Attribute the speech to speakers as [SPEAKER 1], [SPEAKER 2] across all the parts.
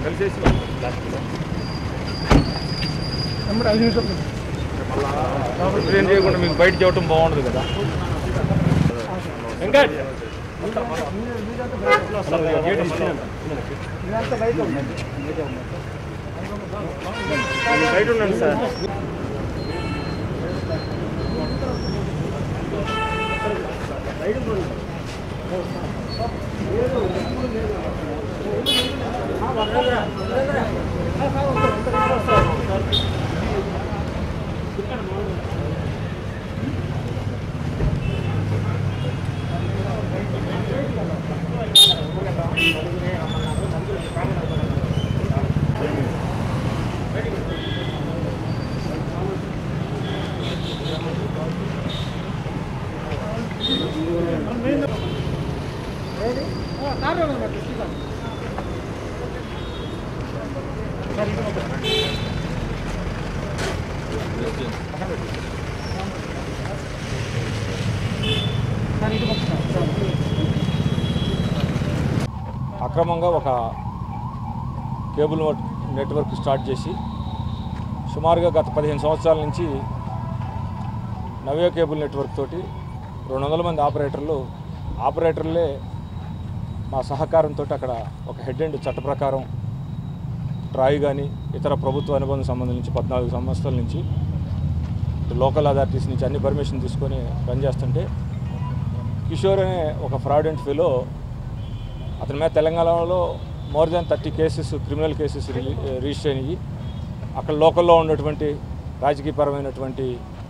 [SPEAKER 1] కలిసేసి మళ్ళీ ఏం చేయకుండా మీకు బయట చేయటం బాగుండదు కదా ఇంకా బయట ఉండండి సార్ అక్రమంగా ఒక కేబుల్ నెట్- నెట్వర్క్ స్టార్ట్ చేసి సుమారుగా గత పదిహేను సంవత్సరాల నుంచి నవ్య కేబుల్ నెట్వర్క్ తోటి రెండు వందల మంది ఆపరేటర్లు ఆపరేటర్లే మా సహకారంతో అక్కడ ఒక హెడ్ అండ్ చట్ట ప్రకారం ట్రాయ్ కానీ ఇతర ప్రభుత్వ అనుబంధ సంబంధం నుంచి పద్నాలుగు సంవత్సరాల నుంచి లోకల్ అథారిటీస్ నుంచి అన్ని పర్మిషన్ తీసుకొని రన్ చేస్తుంటే కిషోర్ అనే ఒక ఫ్రాడెంట్ ఫీలో అతని మీద తెలంగాణలో more than thirty cases criminal cases రిలీ- రిజిస్టర్ అయినాయి అక్కడ లోకల్లో ఉన్నటువంటి రాజకీయపరమైనటువంటి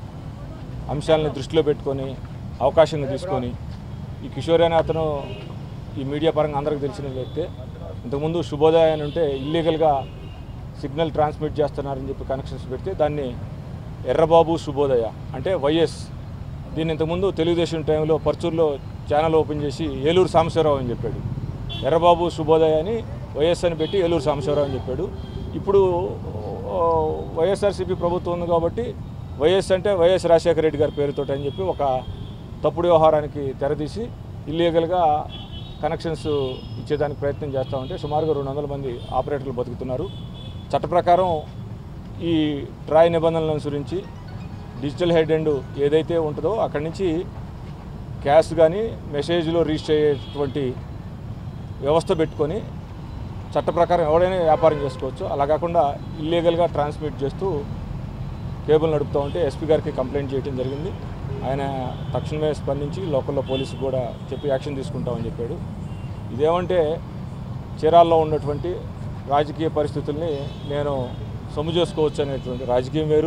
[SPEAKER 1] అంశాలను దృష్టిలో పెట్టుకొని అవకాశంగా తీసుకొని ఈ కిషోర్ అనే అతను ఈ మీడియా పరంగా అందరికీ తెలిసిన వ్యక్తే ఇంతకుముందు శుభోదయ అని ఉంటే ఇల్లీగల్గా సిగ్నల్ ట్రాన్స్మిట్ చేస్తున్నారని చెప్పి కనెక్షన్స్ పెడితే దాన్ని ఎర్రబాబు శుభోదయ అంటే వైఎస్ దీన్ని ఇంతకుముందు తెలుగుదేశం టైంలో పర్చూరులో ఛానల్ ఓపెన్ చేసి ఏలూరు సాంబశివరావు అని చెప్పాడు ఎర్రబాబు శుభోదయ అని వైఎస్ అని పెట్టి ఏలూరు సాంబశివరావు అని చెప్పాడు ఇప్పుడు ఓ, వైఎస్ఆర్సీపీ ప్రభుత్వం ఉంది కాబట్టి వైఎస్ అంటే వైఎస్ రాజశేఖర రెడ్డి గారి పేరుతో అని చెప్పి ఒక తప్పుడు వ్యవహారానికి తెరదీసి ఇల్లీగల్గా కనెక్షన్స్ ఇచ్చేదానికి ప్రయత్నం చేస్తూ ఉంటే సుమారుగా రెండు వందల మంది ఆపరేటర్లు బతుకుతున్నారు చట్ట ప్రకారం ఈ ట్రాయ్ నిబంధనలను అనుసరించి డిజిటల్ హెడ్ ఎండ్ ఏదైతే ఉంటుందో అక్కడి నుంచి క్యాష్ కానీ మెసేజ్లో రిజిస్టర్ అయ్యేటువంటి వ్యవస్థ పెట్టుకొని చట్ట ప్రకారం ఎవడైనా వ్యాపారం చేసుకోవచ్చు అలా కాకుండా ఇల్లీగల్గా ట్రాన్స్మిట్ చేస్తూ కేబుల్ నడుపుతూ ఉంటే ఎస్పీ గారికి కంప్లైంట్ చేయడం జరిగింది ఆయన తక్షణమే స్పందించి లోకల్లో పోలీసు కూడా చెప్పి యాక్షన్ తీసుకుంటామని చెప్పాడు ఇదేమంటే చీరాల్లో ఉన్నటువంటి రాజకీయ పరిస్థితుల్ని నేను సొమ్ము చేసుకోవచ్చు అనేటువంటి రాజకీయం వేరు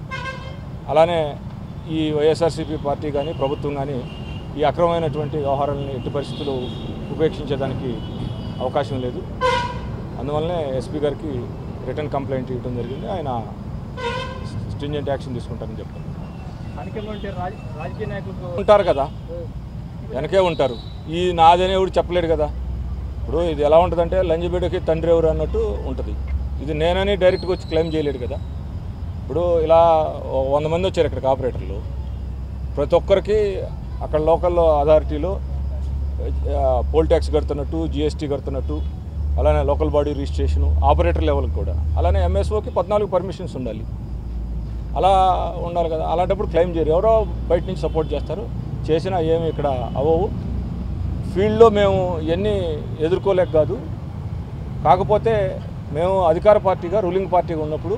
[SPEAKER 1] అలానే ఈ వైఎస్ఆర్సీపీ పార్టీ కానీ ప్రభుత్వం కానీ ఈ అక్రమమైనటువంటి వ్యవహారాలని ఎట్టి పరిస్థితులు ఉపేక్షించేదానికి అవకాశం లేదు అందువల్లనే ఎస్పీ గారికి రిటర్న్ కంప్లైంట్ ఇవ్వడం జరిగింది ఆయన స్ట్రింజెంట్ యాక్షన్ తీసుకుంటారని చెప్తారు
[SPEAKER 2] స్థానికంగా ఉంటే రాజ- రాజకీయ నాయకులకు
[SPEAKER 1] ఉంటారు కదా వెనకే ఉంటారు ఈ నాదనే ఎవడు చెప్పలేడు కదా ఇప్పుడు ఇది ఎలా ఉంటుందంటే లంజబిడ్డకి తండ్రి ఎవరు అన్నట్టు ఉంటుంది ఇది నేనని డైరెక్ట్గా వచ్చి క్లెయిమ్ చేయలేడు కదా ఇప్పుడు ఇలా ఓ వంద మంది వచ్చారు ఇక్కడికి ఆపరేటర్లు ప్రతి ఒక్కరికి అక్కడ లోకల్ అథారిటీలో పోల్ ట్యాక్స్ కడుతున్నట్టు జిఎస్టీ కడుతున్నట్టు అలానే లోకల్ బాడీ రిజిస్ట్రేషను ఆపరేటర్ లెవెల్కి కూడా అలానే ఎంఎస్ఓకి పద్నాలుగు పర్మిషన్స్ ఉండాలి అలా ఉండాలి కదా అలాంటప్పుడు క్లెయిమ్ చేయరు ఎవరో బయట నుంచి సపోర్ట్ చేస్తారు చేసినా ఏమి ఇక్కడ అవ్వవు ఫీల్డ్లో మేము ఇవన్నీ ఎదుర్కోలేక కాదు కాకపోతే మేము అధికార పార్టీగా రూలింగ్ పార్టీగా ఉన్నప్పుడు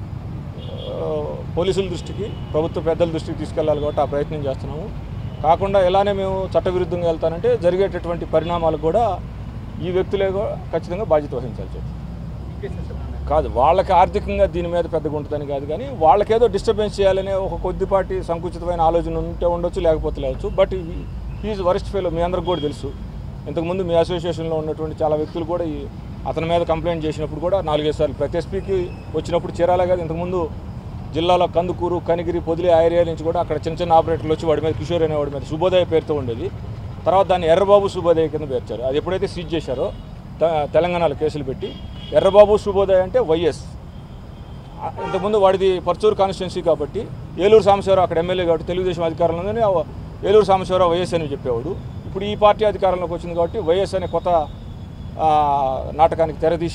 [SPEAKER 1] ఆ, పోలీసుల దృష్టికి ప్రభుత్వ పెద్దల దృష్టికి తీసుకెళ్ళాలి కాబట్టి ఆ ప్రయత్నం చేస్తున్నాము కాకుండా ఇలానే మేము చట్టవిరుద్ధంగా వెళ్తానంటే జరిగేటటువంటి పరిణామాలకు కూడా ఈ వ్యక్తులే కూడా ఖచ్చితంగా బాధ్యత వహించాల్సి వస్తుంది కాదు వాళ్ళకి ఆర్థికంగా దీని మీద పెద్దగా ఉంటుందని కాదు కానీ వాళ్ళకేదో డిస్టర్బెన్స్ చేయాలనే ఒక కొద్దిపాటి సంకుచితమైన ఆలోచన ఉంటే ఉండొచ్చు లేకపోతే లేవచ్చు బట్ ఈజ్ వరస్ట్ ఫెయిల్ మీ అందరికి కూడా తెలుసు ఇంతకుముందు మీ అసోసియేషన్లో ఉన్నటువంటి చాలా వ్యక్తులు కూడా ఈ అతని మీద కంప్లైంట్ చేసినప్పుడు కూడా నాలుగైదు సార్లు ప్రతి ఎస్పీకి వచ్చినప్పుడు చేరాలే కాదు ఇంతకుముందు జిల్లాలో కందుకూరు కనిగిరి పొదిలి ఆ ఏరియా నుంచి కూడా అక్కడ చిన్న చిన్న ఆపరేటర్లు వచ్చి వాడి మీద కిషోర్ అనే వాడి మీద శుభోదయ పేరుతో ఉండేది తర్వాత దాన్ని ఎర్రబాబు శుభోదయ కింద పేర్చారు అది ఎప్పుడైతే సీజ్ చేశారో త- తెలంగాణలో కేసులు పెట్టి ఎర్రబాబు శుభోదయ అంటే వైఎస్ ఆ- ఇంతకుముందు వాడిది పర్చూరు కాన్స్టిట్యున్సీ కాబట్టి ఏలూరు సాంబశివరావు అక్కడ ఎమ్మెల్యే కాబట్టి తెలుగుదేశం అధికారంలో ఉందని ఆ ఏలూరు సాంబశివరావు వైఎస్ అని చెప్పేవాడు ఇప్పుడు ఈ పార్టీ అధికారంలోకి వచ్చింది కాబట్టి వైఎస్ అనే కొత్త ఆ, నాటకానికి తెరదీసి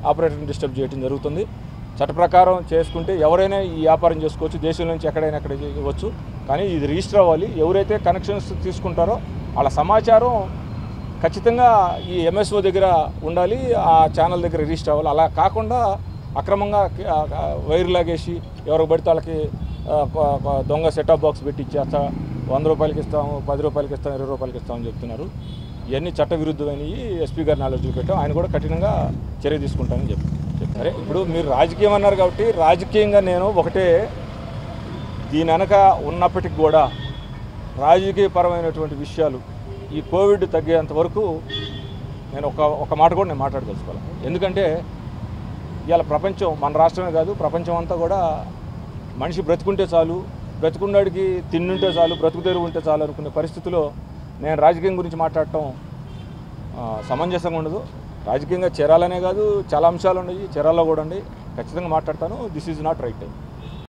[SPEAKER 1] ఆపరేటర్ని డిస్టర్బ్ చేయడం జరుగుతుంది చట్ట ప్రకారం చేసుకుంటే ఎవరైనా ఈ వ్యాపారం చేసుకోవచ్చు దేశం నుంచి ఎక్కడైనా ఎక్కడ చేయవచ్చు కానీ ఇది రిజిస్టర్ అవ్వాలి ఎవరైతే కనెక్షన్స్ తీసుకుంటారో వాళ్ళ సమాచారం ఖచ్చితంగా ఈ ఎంఎస్ఓ దగ్గర ఉండాలి ఆ ఛానల్ దగ్గర రిజిస్టర్ అవ్వాలి అలా కాకుండా అక్రమంగా ఆ, ఆ, వైర్ లాగేసి ఎవరికి పడితే వాళ్ళకి ఆ, ఒక- ఒక దొంగ సెటప్ బాక్స్ పెట్టి ఇచ్చేస్తా వంద రూపాయలకి ఇస్తాము పది రూపాయలకి ఇస్తాం ఇరవై రూపాయలకి ఇస్తామని చెప్తున్నారు ఇవన్నీ చట్ట విరుద్ధమైనవి ఎస్పీ గారి నాలెడ్జ్లో పెట్టాం ఆయన కూడా కఠినంగా చర్య తీసుకుంటానని చెప్పి చెప్పారు ఇప్పుడు మీరు రాజకీయం అన్నారు కాబట్టి రాజకీయంగా నేను ఒకటే దీని వెనక ఉన్నప్పటికి కూడా రాజకీయపరమైనటువంటి విషయాలు ఈ కోవిడ్ తగ్గేంత వరకు నేను ఒక ఒక మాట కూడా నేను మాట్లాడదలుచుకోవాలి ఎందుకంటే ఇవాళ ప్రపంచం మన రాష్ట్రమే కాదు ప్రపంచం అంతా కూడా మనిషి బ్రతుకుంటే చాలు బ్రతుకున్నాడికి తిండుంటే చాలు బ్రతుకు తెరువు ఉంటే చాలు అనుకునే పరిస్థితిలో నేను రాజకీయం గురించి మాట్లాడటం ఆ, సమంజసంగా ఉండదు రాజకీయంగా చీరాలనే కాదు చాలా అంశాలు ఉన్నాయి చీరాల్లో కూడా ఉన్నాయి ఖచ్చితంగా మాట్లాడతాను this is not right time